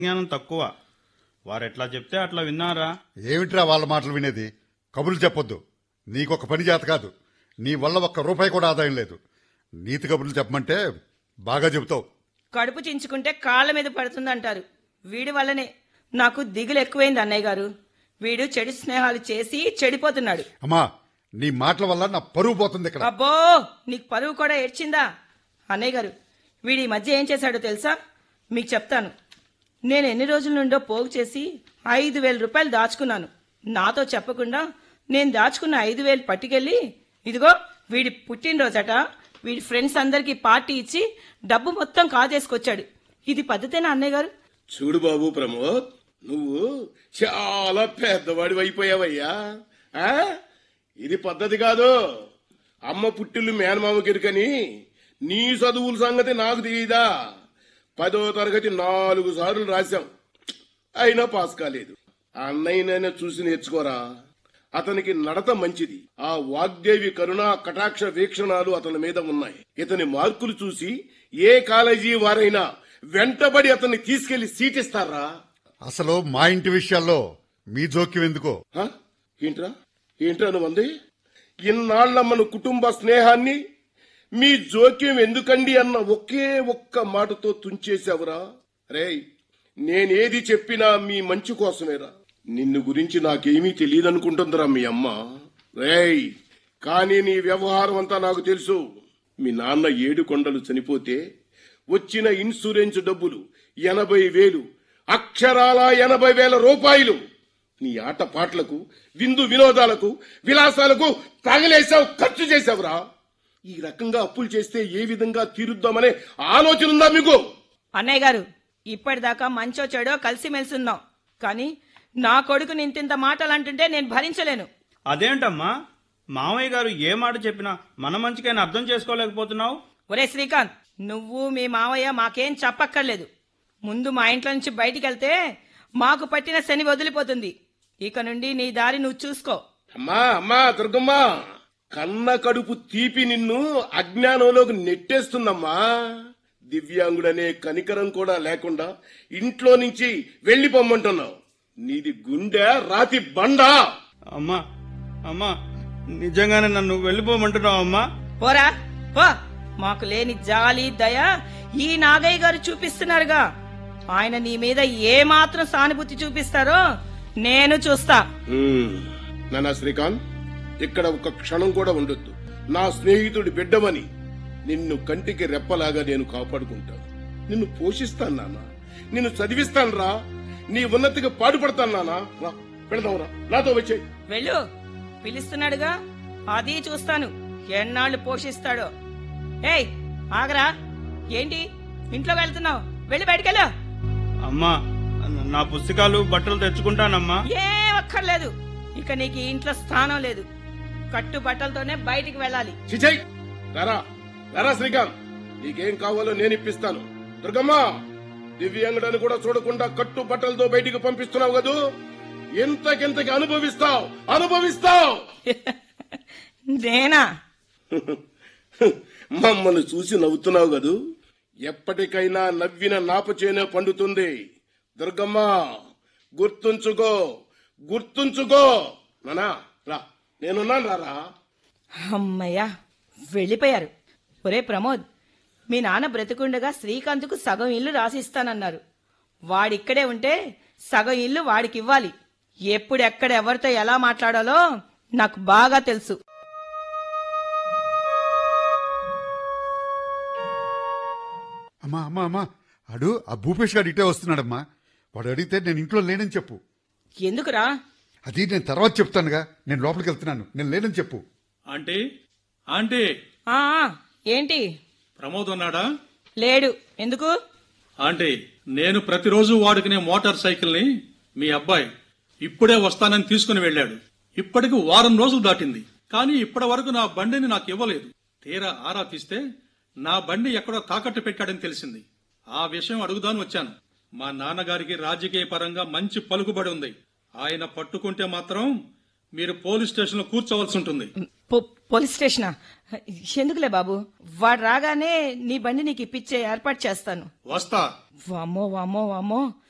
జ్ఞానం తక్కువ వారెట్లా చెప్తే అట్లా విన్నారా ఏమిట్రా వాళ్ళ మాటలు వినేది కబుర్లు చెప్పొద్దు నీకొక పని చేత కాదు నీ వల్ల ఒక్క రూపాయి కూడా ఆదాయం లేదు నీతి కబుర్లు చెప్పమంటే బాగా చెబుతావు కడుపు చించుకుంటే కాళ్ళ మీద పడుతుందంటారు వీడి వల్లనే నాకు దిగులు ఎక్కువైంది అన్నయ్య గారు వీడు చెడు స్నేహాలు చేసి చెడిపోతున్నాడు అమ్మా నీ మాటల వల్ల నా పరువు పోతుంది ఇక్కడ అబ్బో నీకు పరువు కూడా ఏడ్చిందా అన్నయ్య గారు వీడి ఈ మధ్య ఏం చేశాడో తెలుసా మీకు చెప్తాను నేను ఎన్ని రోజుల నుండో పోగు చేసి ఐదు వేల రూపాయలు దాచుకున్నాను నాతో చెప్పకుండా నేను దాచుకున్న ఐదు వేలు పట్టుకెళ్ళి ఇదిగో వీడి పుట్టినరోజట వీడి ఫ్రెండ్స్ అందరికీ పార్టీ ఇచ్చి డబ్బు మొత్తం కాజేసుకొచ్చాడు ఇది పద్ధతేనా అన్నయ్య గారు చూడు బాబు ప్రమోద్ నువ్వు చాలా పెద్దవాడి అయిపోయావయ్యా ఆ? ఇది పద్ధతి కాదు అమ్మ పుట్టిల్లు మేనమామకిరికని నీ చదువుల సంగతి నాకు తెలియదా పదో తరగతి నాలుగు సార్లు రాశాం అయినా పాస్ కాలేదు ఆ అన్నయ్యనైనా చూసి నేర్చుకోరా అతనికి నడత మంచిది ఆ వాగ్దేవి కరుణ కటాక్ష వీక్షణాలు అతని మీద ఉన్నాయి ఇతని మార్కులు చూసి ఏ కాలేజీ వారైనా వెంటబడి అతన్ని తీసుకెళ్లి సీటిస్తారా అసలు మా ఇంటి విషయాల్లో మీ జోక్యం ఎందుకో హ? ఏంట్రా ఏంట్రా నువ్వంది ఇన్నాళ్ల మన కుటుంబ స్నేహాన్ని మీ జోక్యం ఎందుకండి అన్న ఒకే ఒక్క మాటతో తుంచేశావురా రేయ్ నేనేది చెప్పినా మీ మంచి కోసమేరా నిన్ను గురించి నాకేమీ తెలియదనుకుంటుందిరా మీ అమ్మ రేయ్ కానీ నీ వ్యవహారం అంతా నాకు తెలుసు మీ నాన్న ఏడు కొండలు చనిపోతే వచ్చిన ఇన్సూరెన్స్ డబ్బులు ఎనభై వేలు అక్షరాల ఎనభై వేల రూపాయలు నీ ఆట పాటలకు విందు వినోదాలకు విలాసాలకు తగలేసావు ఖర్చు చేసావురా ఈ రకంగా అప్పులు చేస్తే ఏ విధంగా తీరుద్దామనే ఆలోచన ఉందా మీకు అన్నయ్య గారు ఇప్పటిదాకా మంచో చెడో కలిసిమెలిసి ఉన్నాం కానీ నా కొడుకు నింతింత మాటలు అంటుంటే నేను భరించలేను అదేంటమ్మా మామయ్య గారు ఏ మాట చెప్పినా మన మంచికైనా అర్థం చేసుకోలేకపోతున్నావు ఒరే శ్రీకాంత్ నువ్వు మీ మావయ్య మాకేం చెప్పక్కర్లేదు ముందు మా ఇంట్లో నుంచి బయటికి వెళ్తే మాకు పట్టిన శని వదిలిపోతుంది ఇక నుండి నీ దారి నువ్వు చూసుకో అమ్మా అమ్మా దుర్గమ్మ కన్న కడుపు తీపి నిన్ను అజ్ఞానంలోకి నెట్టేస్తుందమ్మా దివ్యాంగుడనే కనికరం కూడా లేకుండా ఇంట్లో నుంచి వెళ్లిపోమ్మంటున్నావు నీది గుండె రాతి బండా అమ్మా అమ్మా నిజంగానే నన్ను వెళ్ళిపోమంటున్నావు అమ్మా పోరా పో మాకు లేని జాలి దయ ఈ నాగయ్య గారు చూపిస్తున్నారుగా ఆయన నీ మీద ఏ మాత్రం సానుభూతి చూపిస్తారో నేను చూస్తా హ్మ్. నానా శ్రీకాంత్ ఇక్కడ ఒక క్షణం కూడా ఉండొద్దు నా స్నేహితుడి బిడ్డమని నిన్ను కంటికి రెప్పలాగా నేను కాపాడుకుంటాను నిన్ను పోషిస్తాను నాన్న నిన్ను చదివిస్తాను రా నీ ఉన్నతికి పాటుపడతాను నాన్న రా పెడదాం రా నాతో వచ్చేయ్ వెళ్ళు పిలుస్తున్నాడుగా అది చూస్తాను ఎన్నాళ్ళు పోషిస్తాడో ఏయ్ ఆగరా ఏంటి ఇంట్లో వెళ్తున్నావు వెళ్ళి బయటికెళ్ళు అమ్మా నా పుస్తకాలు బట్టలు తెచ్చుకుంటానమ్మా ఏం అక్కర్లేదు ఇక నీకు ఈ ఇంట్లో స్థానం లేదు కట్టు బట్టలతోనే బయటికి వెళ్ళాలి చిచయ్ రారా రారా శ్రీకాంత్ నీకేం కావాలో నేను ఇప్పిస్తాను దుర్గమ్మ దివ్యాంగుడని కూడా చూడకుండా కట్టు బట్టలతో బయటికి పంపిస్తున్నావు కదూ ఎంతకెంతకి అనుభవిస్తావు అనుభవిస్తావు నేనా మమ్మల్ని చూసి నవ్వుతున్నావు కదూ ఎప్పటికైనా నవ్విన నాపచేనే పండుతుంది దుర్గమ్మ గుర్తుంచుకో గుర్తుంచుకో నానా రా నేనున్నాను రారా అమ్మయ్యా వెళ్ళిపోయారు ఒరే ప్రమోద్ మీ నాన్న బ్రతికుండగా శ్రీకాంత్కు సగం ఇల్లు రాసిస్తానన్నారు వాడిక్కడే ఉంటే సగం ఇల్లు వాడికి ఇవ్వాలి ఎప్పుడు ఎక్కడ ఎవరితో ఎలా మాట్లాడాలో నాకు బాగా తెలుసు అమ్మా అమ్మా అమ్మా అడు ఆ భూపేష్ గారు ఇటే వస్తున్నాడమ్మా వాడు అడిగితే నేను ఇంట్లో లేనని చెప్పు ఎందుకురా అది నేను తర్వాత చెప్తానుగా నేను లోపలికి వెళ్తున్నాను నేను లేనని చెప్పు ఆంటీ ఆంటీ ఆ ఆ, ఏంటి ప్రమోద్ ఉన్నాడా లేడు ఎందుకు ఆంటీ నేను ప్రతిరోజు వాడుకునే మోటార్ సైకిల్ ని మీ అబ్బాయి ఇప్పుడే వస్తానని తీసుకుని వెళ్ళాడు ఇప్పటికి వారం రోజులు దాటింది కానీ ఇప్పటి వరకు నా బండిని నాకు ఇవ్వలేదు తీరా ఆరా తీస్తే నా బండి ఎక్కడో తాకట్టు పెట్టాడని తెలిసింది ఆ విషయం అడుగుదాని వచ్చాను మా నాన్నగారికి రాజకీయ పరంగా మంచి పలుకుబడి ఉంది ఆయన పట్టుకుంటే మాత్రం మీరు పోలీస్ స్టేషన్ లో కూర్చోవలసి ఉంటుంది పో- పోలీస్ స్టేషనా ఎందుకులే బాబు వాడు రాగానే నీ బండి నీకు ఇప్పించే ఏర్పాటు చేస్తాను వస్తా వామ్మో వామ్మో వామ్మో